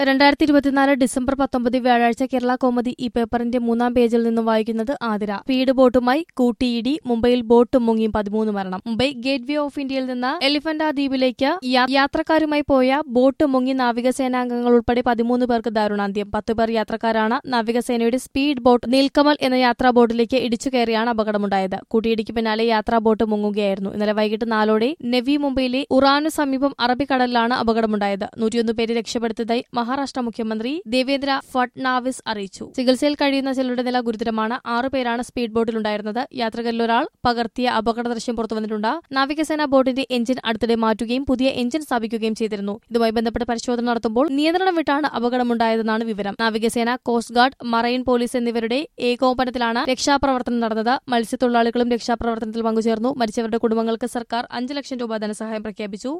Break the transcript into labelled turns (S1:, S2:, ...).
S1: രണ്ടായിരത്തി ഇരുപത്തിനാല് ഡിസംബർ പത്തൊമ്പത് വ്യാഴാഴ്ച കേരള കോമതി ഈ പേപ്പറിന്റെ മൂന്നാം പേജിൽ നിന്നും വായിക്കുന്നത് ആതിര സ്പീഡ് ബോട്ടുമായി കൂട്ടിയിടി മുംബൈയിൽ ബോട്ട് മുങ്ങി പതിമൂന്ന് മരണം മുംബൈ ഗേറ്റ് വേ ഓഫ് ഇന്ത്യയിൽ നിന്ന് എലിഫന്റ ദ്വീപിലേക്ക് യാ- യാത്രക്കാരുമായി പോയ ബോട്ട് മുങ്ങി നാവികസേനാംഗങ്ങൾ ഉൾപ്പെടെ പതിമൂന്ന് പേർക്ക് ദാരുണാന്ത്യം പത്ത് പേർ യാത്രക്കാരാണ് നാവികസേനയുടെ സ്പീഡ് ബോട്ട് നീൽക്കമൽ എന്ന യാത്രാ ബോട്ടിലേക്ക് ഇടിച്ചു കയറിയാണ് അപകടമുണ്ടായത് കൂട്ടിയിടിക്ക് പിന്നാലെ യാത്രാ ബോട്ട് മുങ്ങുകയായിരുന്നു ഇന്നലെ വൈകിട്ട് നാലോടെ നെവി മുംബൈയിലെ ഉറാനു സമീപം അറബിക്കടലിലാണ് അപകടമുണ്ടായത് നൂറ്റിയൊന്ന് പേരെ രക്ഷപ്പെടുത്തിയതായി മഹാരാഷ്ട്ര മുഖ്യമന്ത്രി ദേവേന്ദ്ര ഫട്നാവിസ് അറിയിച്ചു ചികിത്സയിൽ കഴിയുന്ന ചിലരുടെ നില ഗുരുതരമാണ് ആറു പേരാണ് സ്പീഡ് ബോട്ടിലുണ്ടായിരുന്നത് യാത്രകരിൽ ഒരാൾ പകർത്തിയ അപകട ദൃശ്യം പുറത്തുവന്നിട്ടുണ്ട് നാവികസേന ബോട്ടിന്റെ എഞ്ചിൻ അടുത്തിടെ മാറ്റുകയും പുതിയ എഞ്ചിൻ സ്ഥാപിക്കുകയും ചെയ്തിരുന്നു ഇതുമായി ബന്ധപ്പെട്ട് പരിശോധന നടത്തുമ്പോൾ നിയന്ത്രണം വിട്ടാണ് അപകടമുണ്ടായതെന്നാണ് വിവരം നാവികസേന കോസ്റ്റ് ഗാർഡ് മറൈൻ പോലീസ് എന്നിവരുടെ ഏകോപനത്തിലാണ് രക്ഷാപ്രവർത്തനം നടന്നത് മത്സ്യത്തൊഴിലാളികളും രക്ഷാപ്രവർത്തനത്തിൽ പങ്കുചേർന്നു മരിച്ചവരുടെ കുടുംബങ്ങൾക്ക് സർക്കാർ അഞ്ച് ലക്ഷം രൂപ ധനസഹായം പ്രഖ്യാപിച്ചു